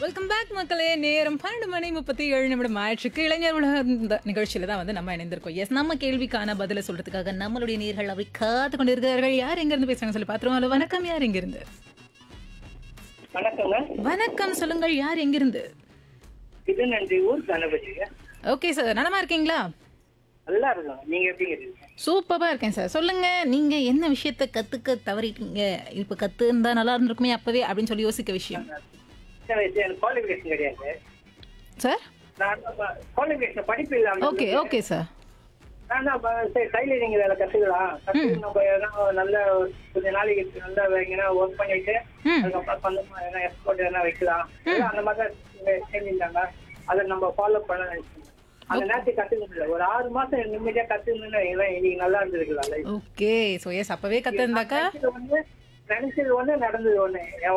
Welcome back மக்களே நேரம் பன்னெண்டு மணி முப்பத்தி ஏழு நிமிடம் ஆயிடுச்சுக்கு இளைஞர் உலக இந்த நிகழ்ச்சியில தான் வந்து நம்ம இணைந்திருக்கோம் எஸ் நம்ம கேள்விக்கான பதில சொல்றதுக்காக நம்மளுடைய நேர்கள் அவை காத்து கொண்டிருக்கிறார்கள் யார் எங்க இருந்து பேசுறாங்க சொல்லி பாத்துருவோம் ஹலோ வணக்கம் யார் எங்க இருந்து வணக்கங்க வணக்கம் சொல்லுங்கள் யார் எங்கிருந்து இது நன்றி ஊர் கணபதி ஓகே சார் நலமா இருக்கீங்களா நல்லா இருக்கும் நீங்க எப்படி இருக்கீங்க சூப்பரா இருக்கேன் சார் சொல்லுங்க நீங்க என்ன விஷயத்த கத்துக்க தவறிட்டீங்க இப்ப கத்து இருந்தா நல்லா இருந்திருக்குமே அப்பவே அப்படின்னு சொல்லி யோசிக்க விஷயம் சின்ன வயசு எனக்கு குவாலிஃபிகேஷன் கிடையாது சார் நான் குவாலிஃபிகேஷன் படிப்பு இல்லாம ஓகே ஓகே சார் நான் தான் ப- சரி டைலரிங் வேலை கத்துக்கலாம் கத்து நம்ம எதனா நல்ல கொஞ்ச நாளைக்கு நல்லா எங்கன்னா ஒர்க் பண்ணிட்டு ம். அதுக்கப்புறம் சொந்தமா எதனா எக்ஸ்போர்ட் எதனா வைக்கலாம் எல்லாம் அந்த மாதிரி தான் செஞ்சிருந்தாங்க அதை நம்ம ஃபாலோ பண்ண நினைச்சோம் அந்த நேரத்துக்கு கத்துக்க முடியல ஒரு ஆறு மாசம் நிம்மதியா கத்துக்கணும்னு இன்னைக்கு நல்லா இருந்திருக்கலாம் life. ஓகே ஸோ எஸ் அப்பவே கத்து இருந்தாக்கா நினைச்சது ஒண்ணு நினைச்சது ஒண்ணு நடந்தது ஒண்ணு என்